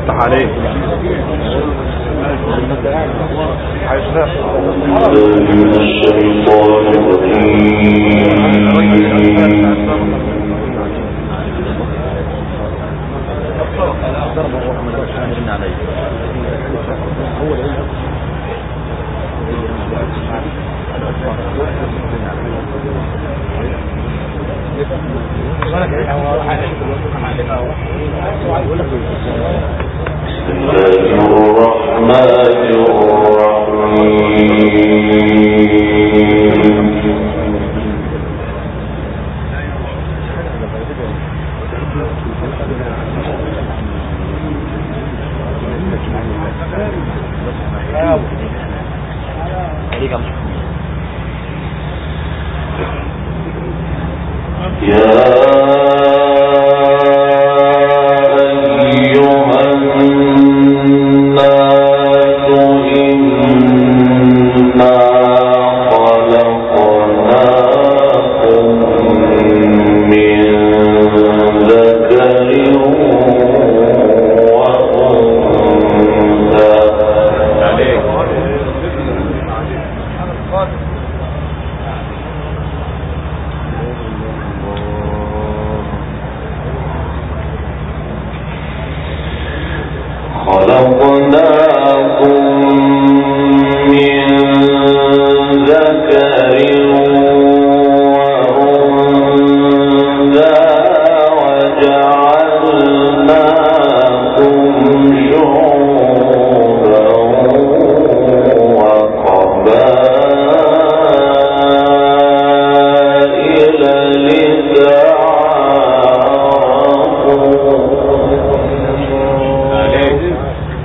افتح عليك من الشيطان الرجيم بسم الله الرحمن الرحيم يا أيها الناس إنا خلقناكم من ذكر وأنثى خلقناكم من ذكر وأنثى وجعلناكم شعوبا وقبائل لتعارفوا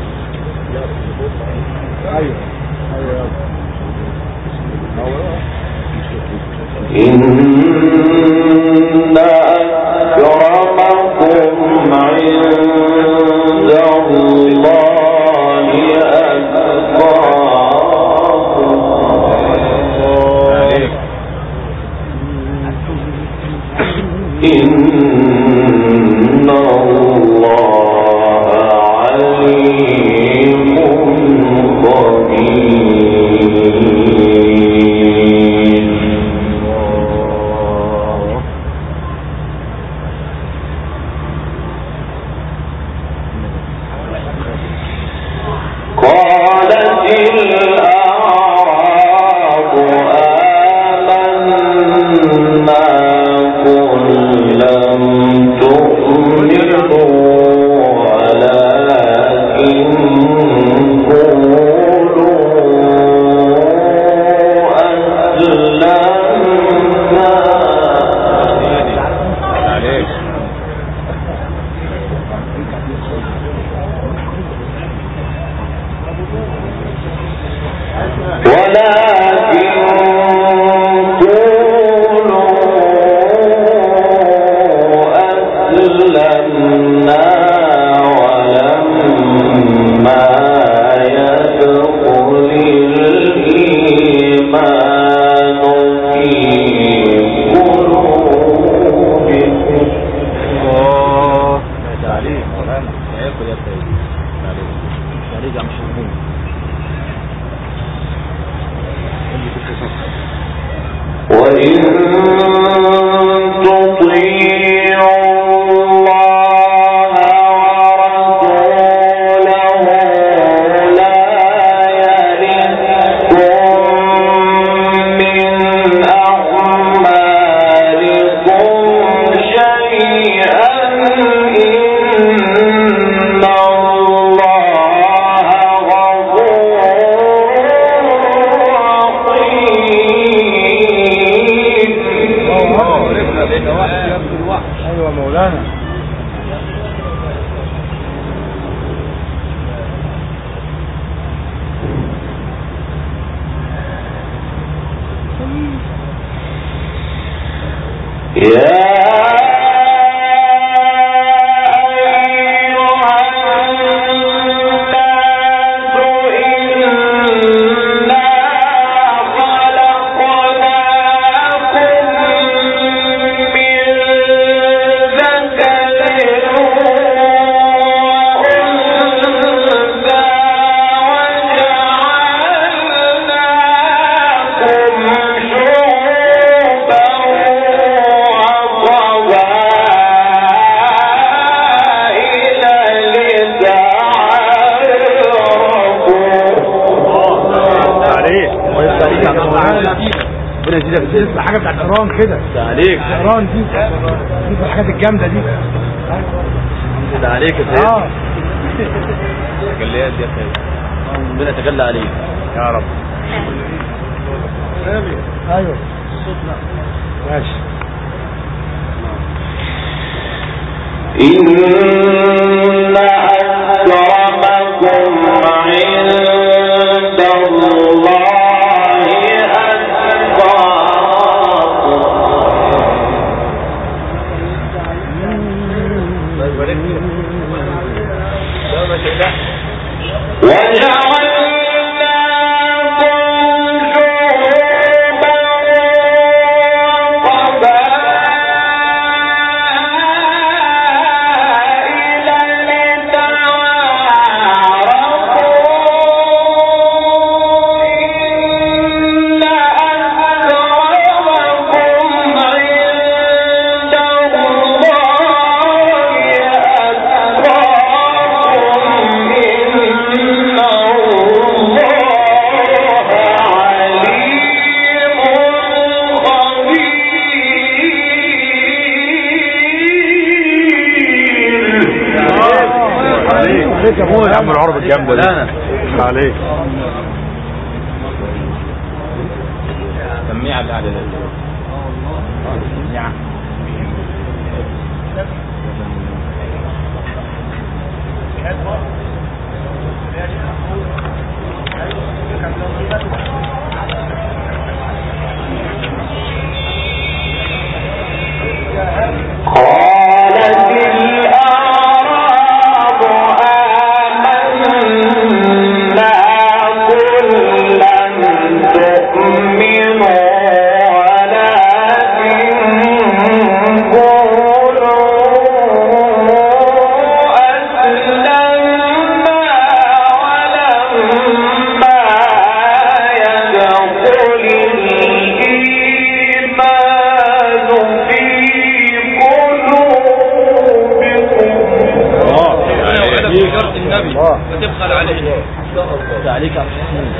إن أكرمكم عند الله أتقاكم إن الله عليم خبير قالت الأعراب آمنا قل لم تؤمنوا ولكن قولوا أسلمنا ولكن قولوا أسلمنا ولما يدخل الإيمان في قلوبكم تعليق مولانا هياكل يا سيدي تعليق تعليق يا مش مهم وإن تطيعوا الله ورسوله لا يلدكم من أعمالكم شيئا إن الله غفور رحيم ايوه مولانا يا أيها يا سيدي دي لسه حاجه بتاعت ايران كده ده عليك ايران دي دي الحاجات الجامده دي ده عليك يا سيدي اه تجليات يا سيدي ربنا يتجلى عليك يا رب ايوه ماشي إن أكرمكم عند الله أتقاكم الله يبارك فيك لا ما شاء الله وجعلناكم شعوبا وقبائل لتعارفوا إن أكرمكم عند الله أتقاكم إن الله عليم خبير عليك يا ابويا يا عم العرب الجامده دي مولانا عليك سميع بالعدد نعم قالت الأعراب آمنا قل لم تؤمنوا ولكن قولوا أسلمنا ولما يدخل الإيمان في قلوبكم ذكرت النبي وتبخل عليه ده عليك يا عبد الحسين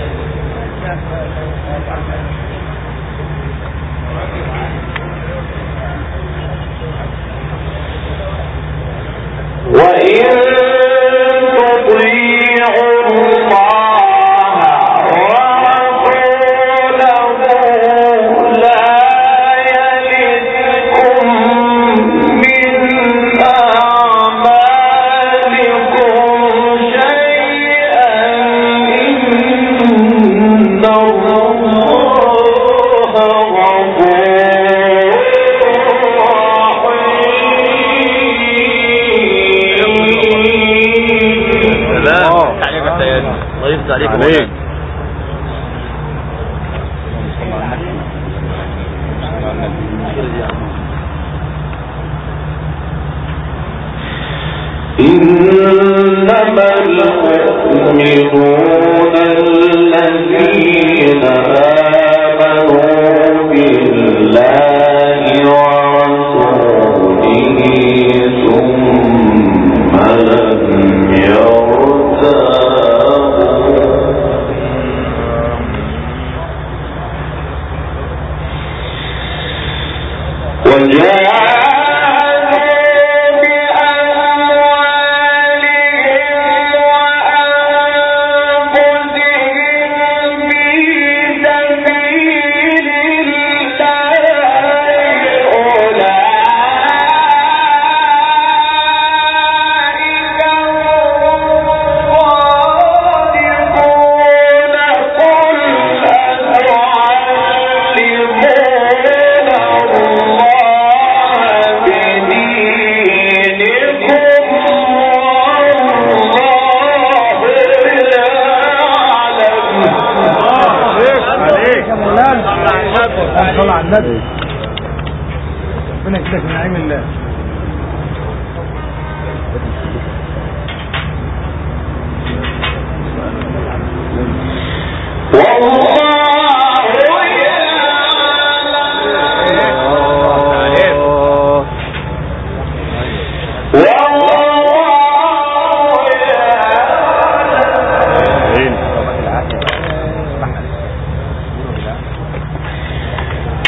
وإن تطيعوا الله ورسوله لا يلدكم من أعمالكم شيئا إن الله غفور سلام عليك يا سيدي الله يفتح عليك عليك. إنما المؤمنون الذين آمنوا بالله ورسوله ثم لم يرتابوا وجاهدوا بأموالهم وأنفسهم في سبيل الله أولئك هم الصادقون قل أتعلمون الله بدينكم والله يعلم عليك يا مولانا صل على النبي ربنا يكتب من نعيم الله والله يعلم والله يعلم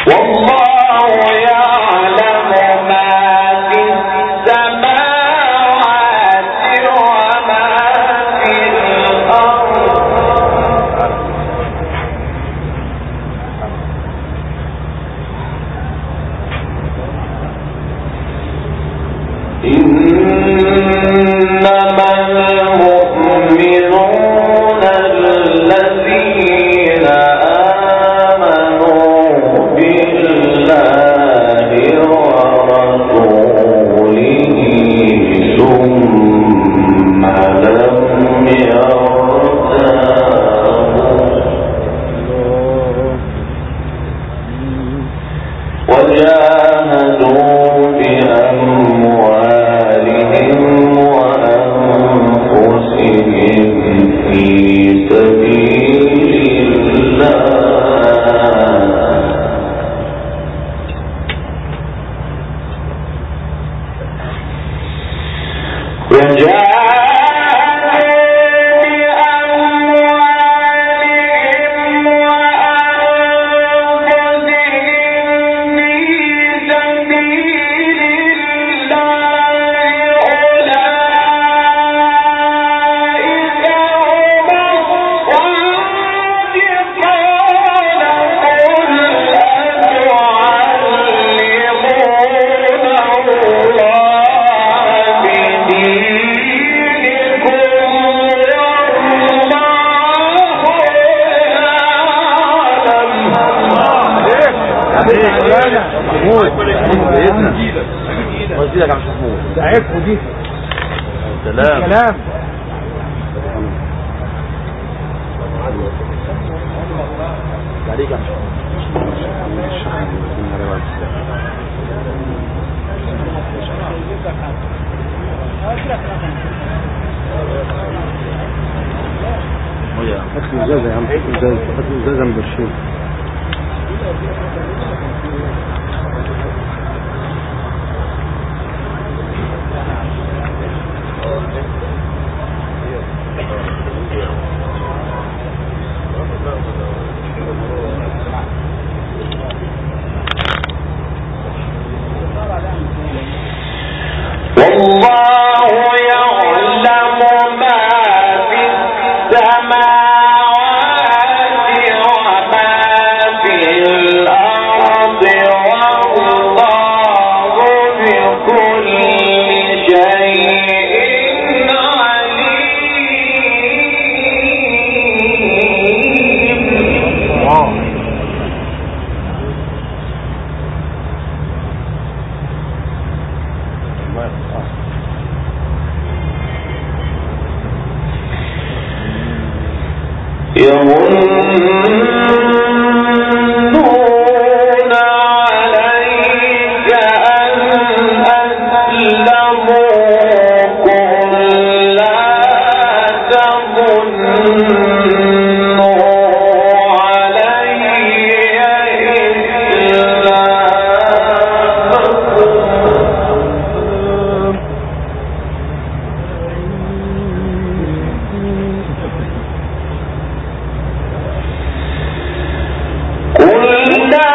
ايدك يا عم محمود ده عيبكوا دي سلام كلام عليك يا عم محمود ويا عم. هات لي ازازه يا عم هات لي ازازه هات لي ازازه من الشيء والله يعلم ما في السماوات وما في الأرض والله بكل شيء عليم اه يمنون عليك أن أسلموا قل لا تمنوا علي إسلامكم قل لا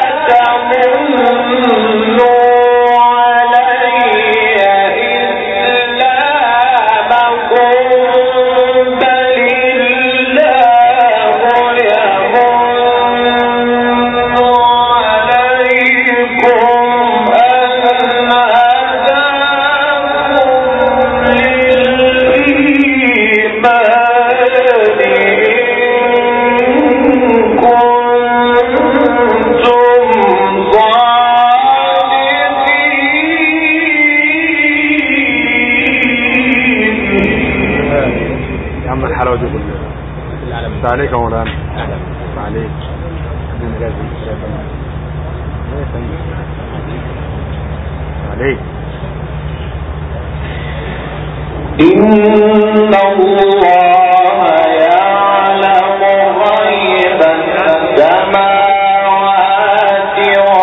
تمنوا علي إسلامكم بل الله يمن عليكم أن هداكم للإيمان إن كنتم صادقين يا عم الحلاوه دي كلها انت عليك يا مولانا انت عليك عليك إن الله يعلم غيب السماوات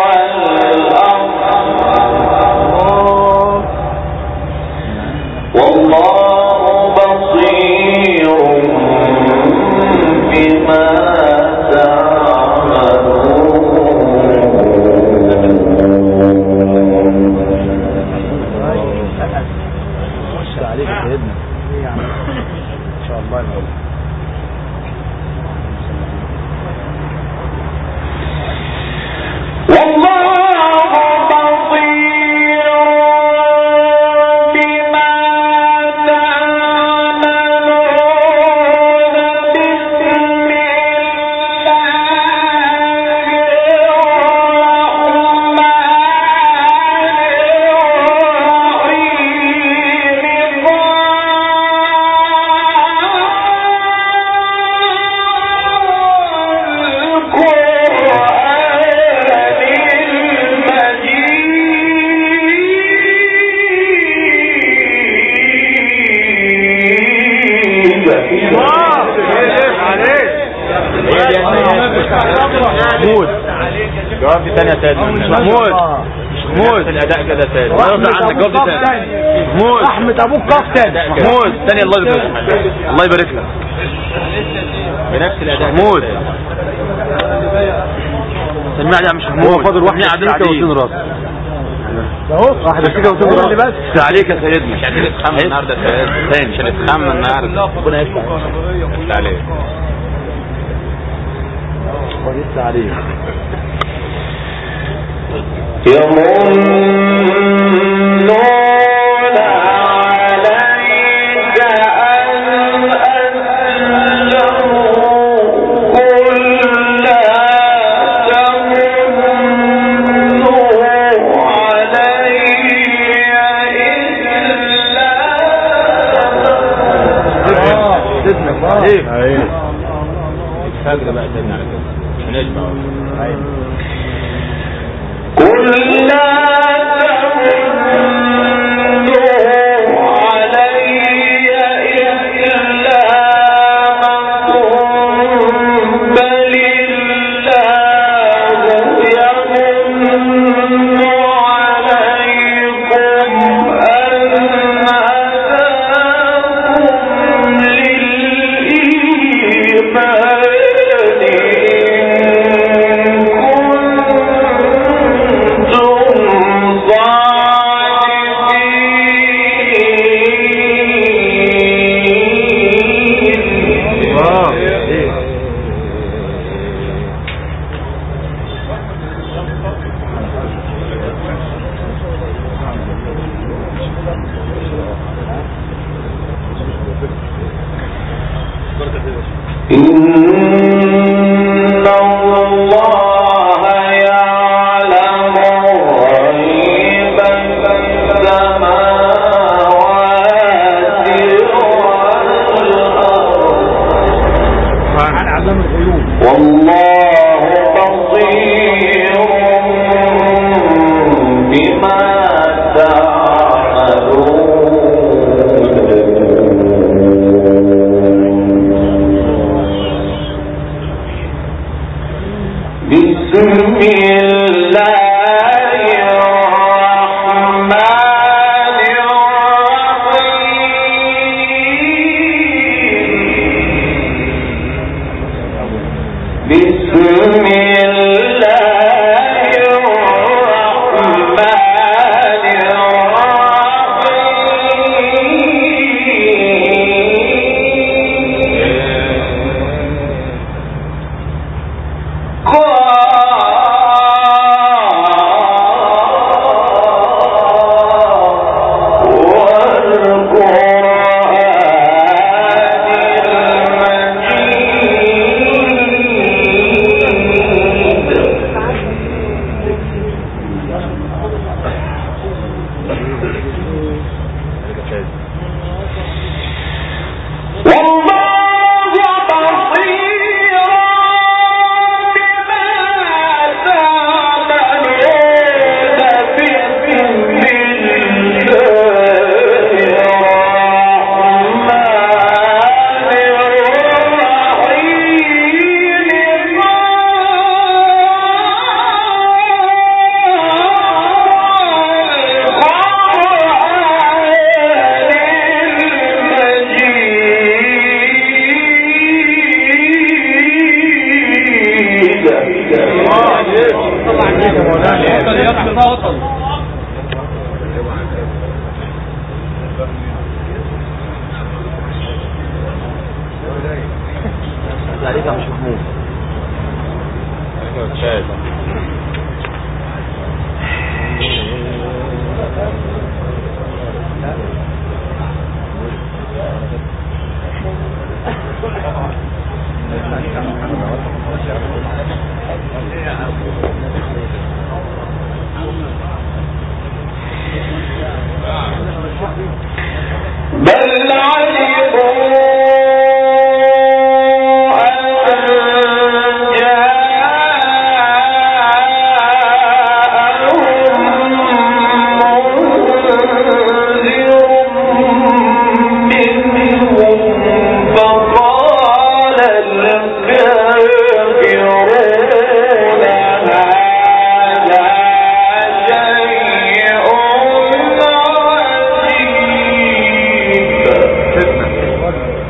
والأرض والله بصير بما تعملون خش عليك يا سيدنا ان شاء الله يا مولانا. والله بصير بما تعملون بسم الله الرحمن محمود جواب دي تانية تاني مش محمود مش محمود الاداء كده تاني رحمة عنك أبوك جواب دي قف تاني تاني. محمود رحمة ابوك قف تاني محمود تاني الله يبارك لك الله يبارك لك بنفس الاداء محمود سمعني يا عم محمود هو فاضل واحد سمعني سيكه عليك. واتنين راس اهو واحدة سيكه واتنين هو اللي راس بس بس عليك يا سيدنا مش عايزين نتخمن النهارده يا سيد. تاني مش هنتخمن النهارده ربنا يفتح بس عليك لسه عليك يمنون عليك أن أسلموا قل لا تمنوا علي سيدنا عليك ايوه الفجر بقى سيدنا على كده هنشبع قل لا تمنوا علي إسلامكم بل الله يمن عليكم أن هداكم للإيمان إن كنتم صادقين اه ايه إن الله يعلم غيب السماوات والأرض عن علام الغيوب والله بصير بما تعملون بسم الله الرحمن الرحيم بسم الله الرحمن الرحيم والله بصير بما تعملون بسم عليك مش محمود بل علموا أن جاءهم منذر منهم فقال الكافرون هذا شيء عجيب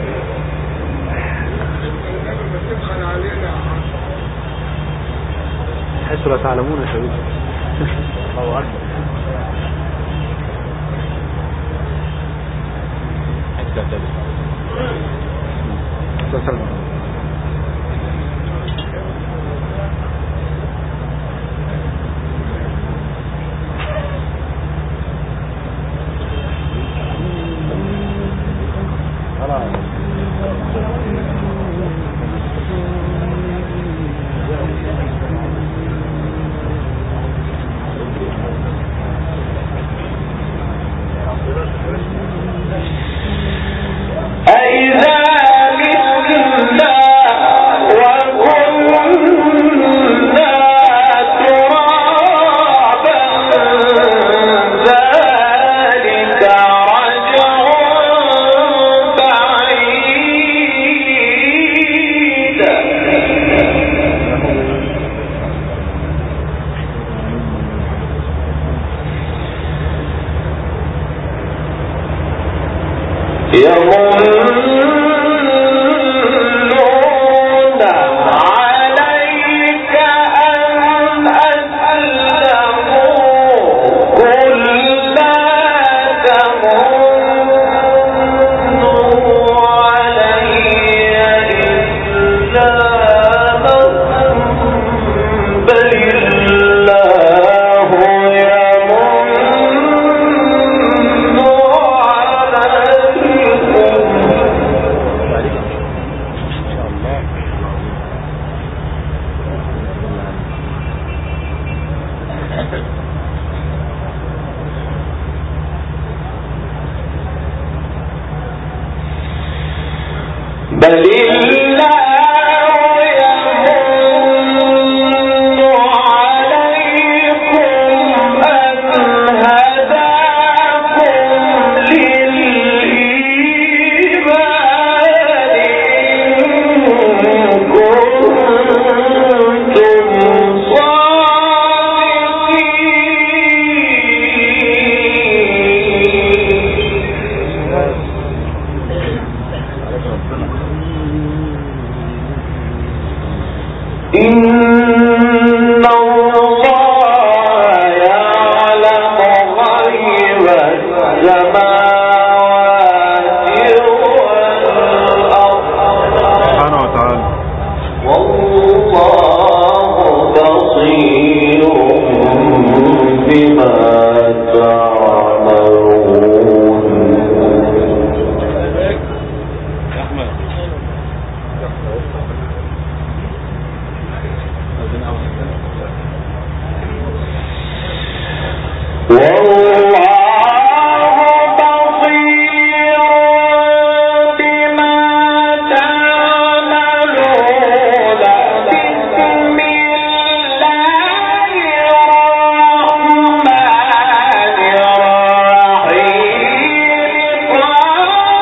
حيث لا تعلمون يا شباب الله اكبر سلام أإذا يمنون عليك أن أسلموا قل لا تمنوا علي إسلامكم بل الله يمن عليكم بل الله يمن عليكم أن هداكم للإيمان إن كنتم صادقين إن الله يعلم غيب السماوات والأرض سبحانه وتعالى والله بصير بما تعملون والله بصير بما تعملون بسم الله الرحمن الرحيم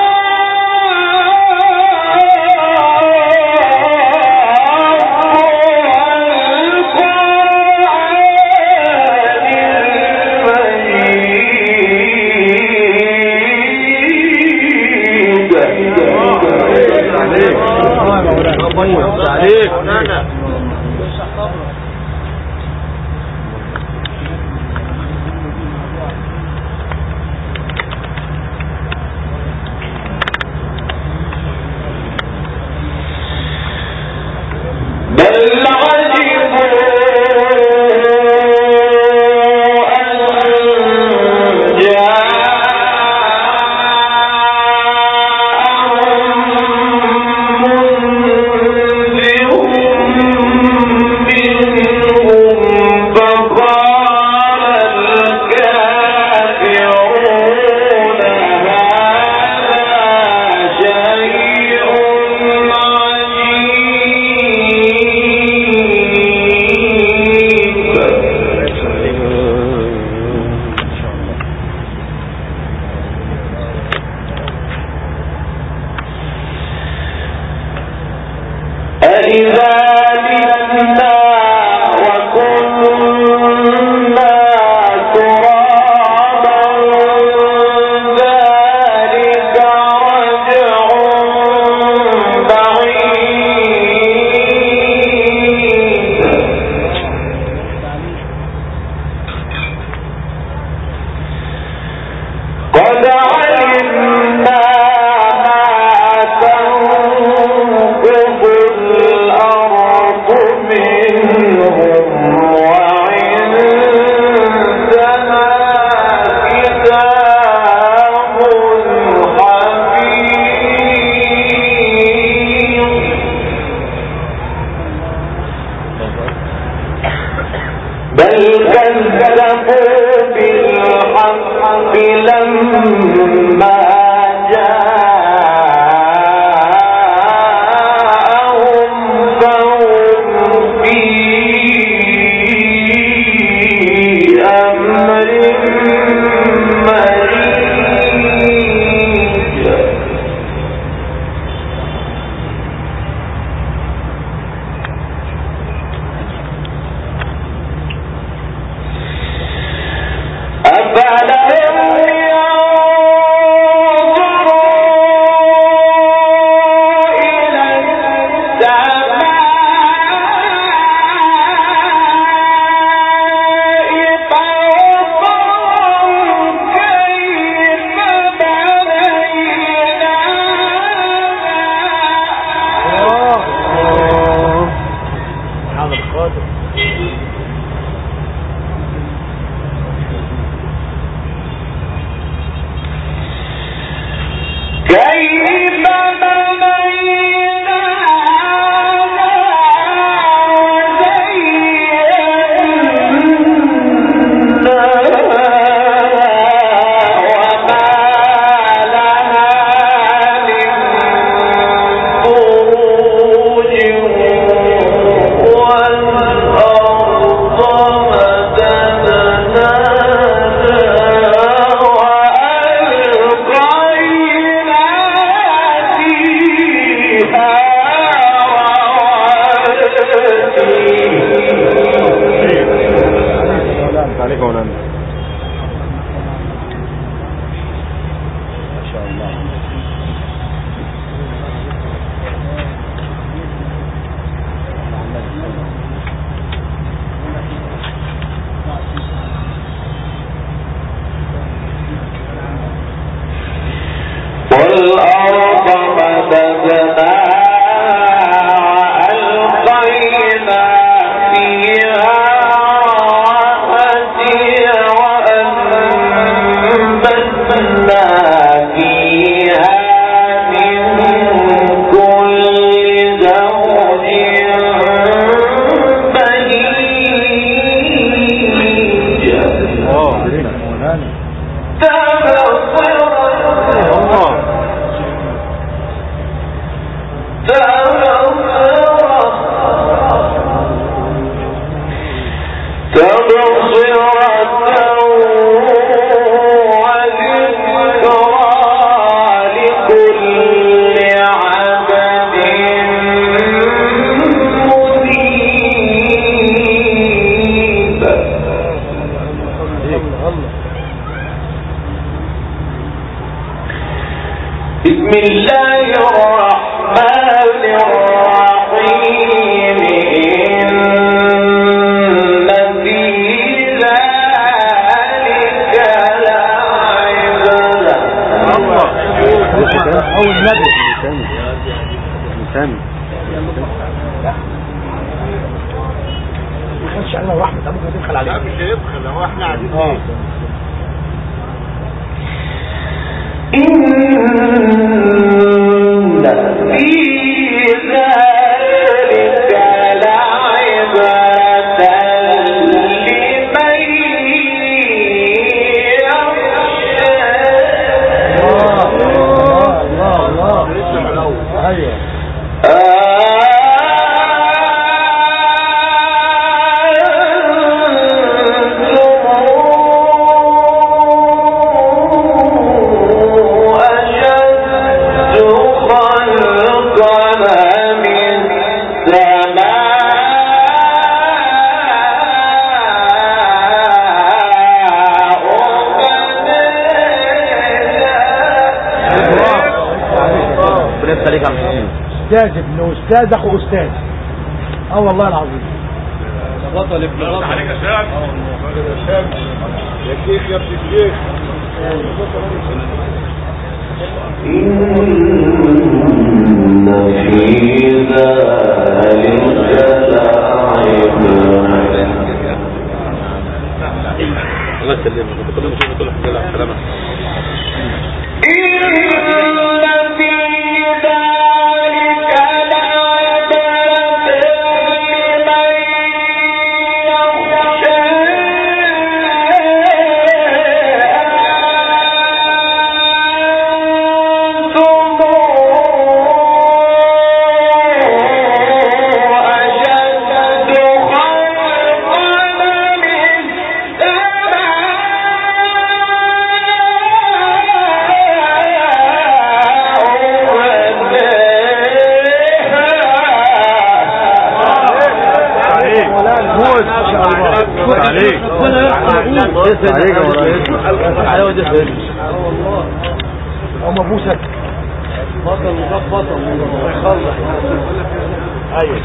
عليك بل عجبوا أن جاءهم منذر بسم الله الرحمن الرحيم إن في ذلك لعبرة أو النبي لسان ما كانش علينا رحمة ده ممكن تدخل عليه مش هيبخل هو احنا قاعدين اه إن في ذلك لعبرة لمن الله الله الله ايوه ربنا يفتح عليك يا عم حسين استاذ ابن استاذ اخو استاذ اه والله العظيم يا شيخ يا ابن الشيخ إن في ذلك لعبرة الله يسلمك كل ما تشوف كل حاجه على السلامه إن في ذلك لعبرة لمن يخشى أنتم أشد خلقا من عليك موت ما شاء الله عليك عليك يا مولانا هم ابوسك بطل وخاف بطل ويخلص ايوه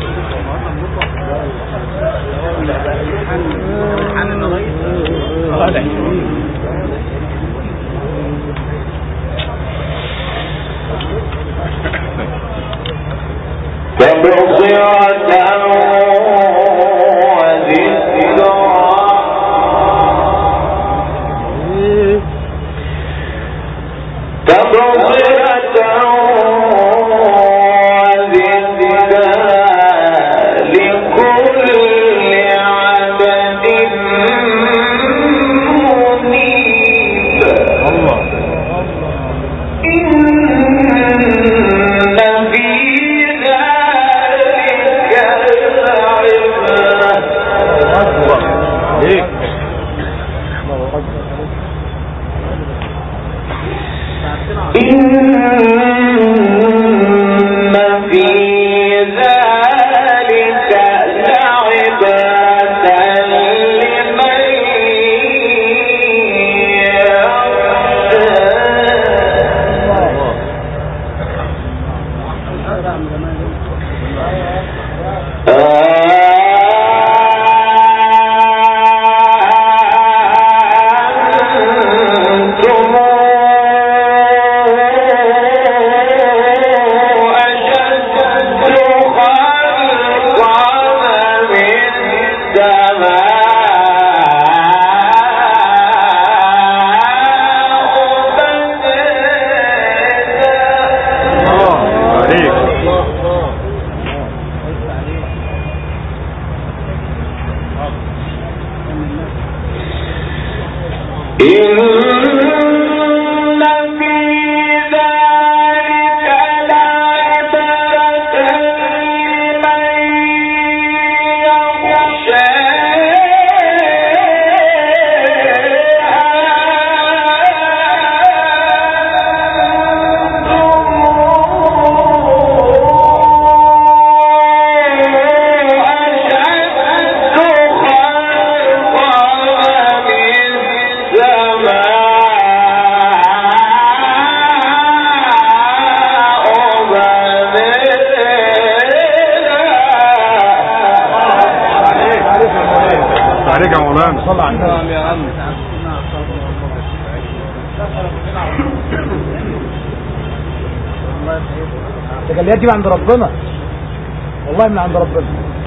تبصرة وذكرى تبصرة وذكرى لكل عبد منيب إن في ذلك لعبرة عليك إن في ذلك لعبرة لمن يخشى أنتم أشد خلقا من السماء عليك مولانا صلى على النبي يا عم التجليات دي من عند ربنا والله من عند ربنا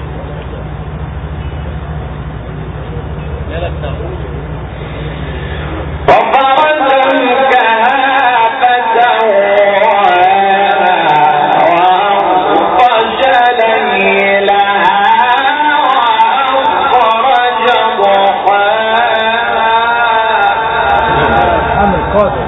محمد القادر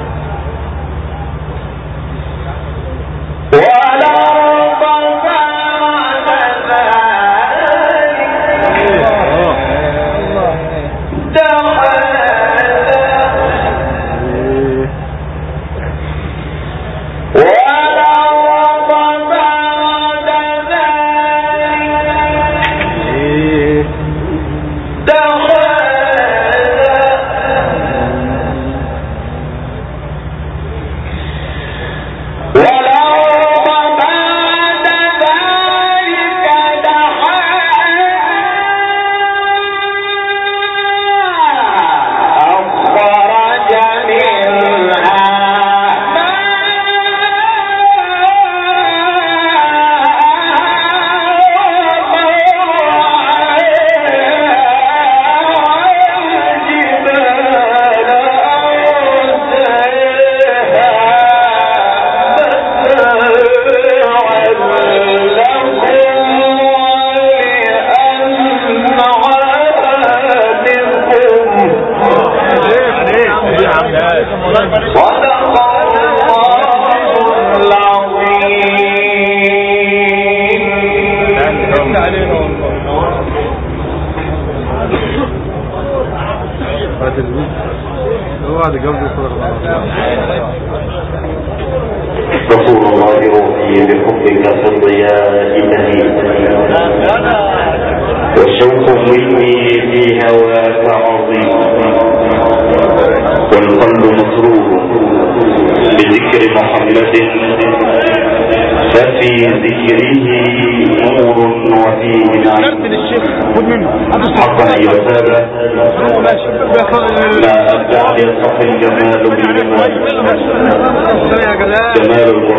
اوعى تجاوب صدق رسول الله روحي بحبك في الضياء تهيب والشوق مني في هواك عظيم والقلب مسرور بذكر محمد ففي ذكره نور وفيه نعيم خد منه حقا يثاب ما أبدع يصح الجمال بالجمال يا جلال جمال القرآن